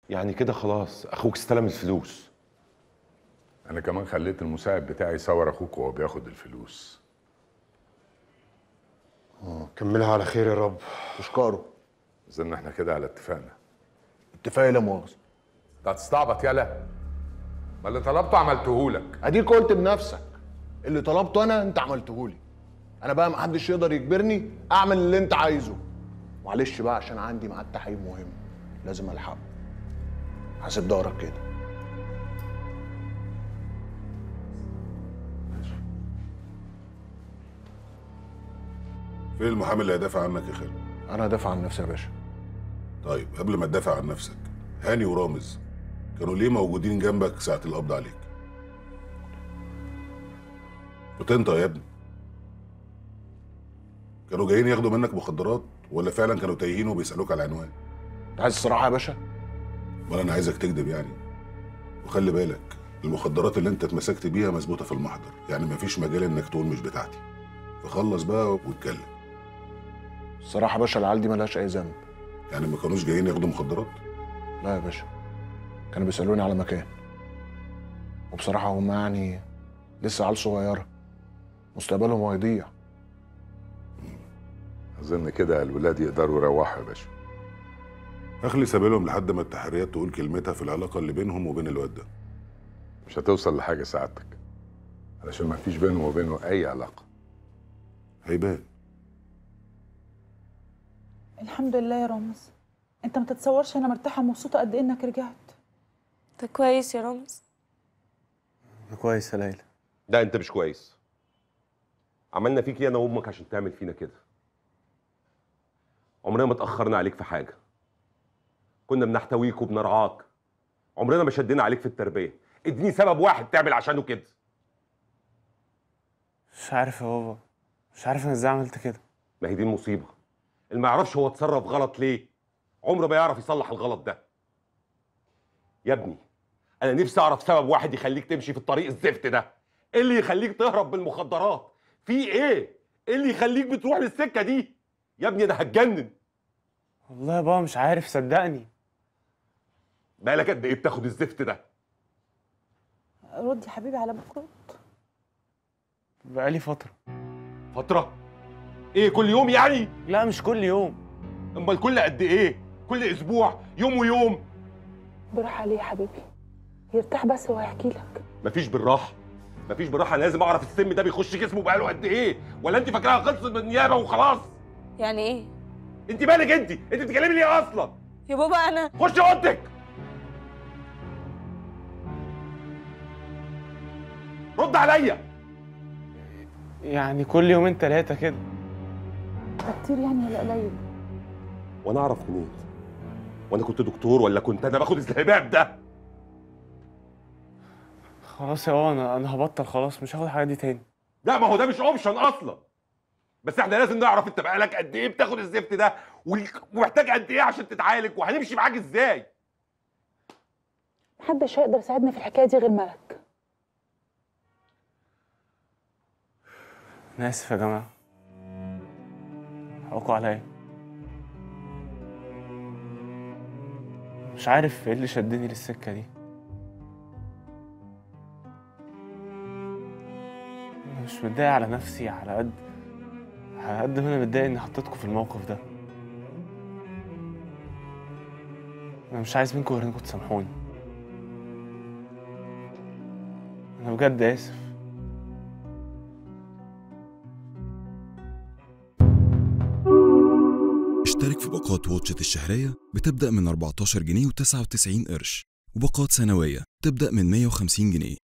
يعني كده خلاص اخوك استلم الفلوس انا كمان خليت المساعد بتاعي يصور اخوك وهو بياخد الفلوس كملها على خير يا رب اشكره اظن احنا كده على اتفاقنا اتفاق لا مؤاخذه انت هتستعبط يالا ما اللي طلبته عملتهولك اديك قلت بنفسك اللي طلبته انا انت عملته لي انا بقى محدش يقدر يجبرني اعمل اللي انت عايزه معلش بقى عشان عندي ميعاد تحقيق مهم لازم الحقه حاسب ظهرك كده فين المحامي اللي هيدافع عنك يا خالد؟ انا دافع عن نفسي يا باشا طيب قبل ما تدافع عن نفسك هاني ورامز كانوا ليه موجودين جنبك ساعة القبض عليك؟ وتنطق يا ابني كانوا جايين ياخدوا منك مخدرات ولا فعلا كانوا تايهين وبيسألوك على العنوان؟ انت عايز الصراحه يا باشا ولا انا عايزك تكذب يعني وخلي بالك المخدرات اللي انت اتمسكت بيها مظبوطه في المحضر يعني مفيش مجال انك تقول مش بتاعتي فخلص بقى واتكلم الصراحه يا باشا العيال دي ملهاش اي ذنب يعني ما كانوش جايين ياخدوا مخدرات لا يا باشا كانوا بيسالوني على مكان وبصراحه هم يعني لسه عيال صغيره مستقبلهم هيضيع اظن كده الولاد يقدروا يروحوا يا باشا اخلي سبيلهم لحد ما التحريات تقول كلمتها في العلاقه اللي بينهم وبين الواد ده مش هتوصل لحاجه سعادتك علشان ما فيش بينهم وبينه اي علاقه هيبان الحمد لله يا رامز انت ما تتصورش انا مرتاحه ومبسوطه قد ايه انك رجعت ده كويس يا رامز كويس يا ليلى لا انت مش كويس عملنا فيك ايه انا وامك عشان تعمل فينا كده عمرنا ما اتاخرنا عليك في حاجه كنا بنحتويك وبنرعاك عمرنا ما شدينا عليك في التربيه اديني سبب واحد تعمل عشانه كده مش عارف يا بابا مش عارف انا ازاي عملت كده ما هي دي المصيبه اللي ما يعرفش هو اتصرف غلط ليه عمره ما يعرف يصلح الغلط ده يا ابني انا نفسي اعرف سبب واحد يخليك تمشي في الطريق الزفت ده ايه اللي يخليك تهرب بالمخدرات في ايه ايه اللي يخليك بتروح للسكه دي يا ابني انا هتجنن والله يا بابا مش عارف صدقني بقالك قد ايه بتاخد الزفت ده رد يا حبيبي على بكره بقالي فتره فتره ايه كل يوم يعني لا مش كل يوم امال كل قد ايه كل اسبوع يوم ويوم براح عليه يا حبيبي يرتاح بس وهيحكي لك مفيش بالراحه مفيش بالراحه انا لازم اعرف السم ده بيخش جسمه بقاله قد ايه ولا انت فاكراها خلصت بالنيابه وخلاص يعني ايه انت مالك انت انت بتتكلمي ليه اصلا يا بابا انا خش اوضتك رد عليا يعني كل يومين ثلاثه كده ده كتير يعني ولا قليل وانا اعرف منين وانا كنت دكتور ولا كنت انا باخد الهباب ده خلاص يا بابا انا انا هبطل خلاص مش هاخد الحاجات دي تاني لا ما هو ده مش اوبشن اصلا بس احنا لازم نعرف انت بقالك قد ايه بتاخد الزفت ده ومحتاج قد ايه عشان تتعالج وهنمشي معاك ازاي محدش هيقدر يساعدنا في الحكايه دي غير ملك انا اسف يا جماعه حقكوا عليا مش عارف ايه اللي شدني للسكه دي انا مش متضايق على نفسي على قد على قد ما انا متضايق اني حطيتكم في الموقف ده انا مش عايز منكم غير انكم تسامحوني انا بجد اسف اشترك في باقات واتشت الشهرية بتبدأ من 14 جنيه و99 قرش وباقات سنوية تبدأ من 150 جنيه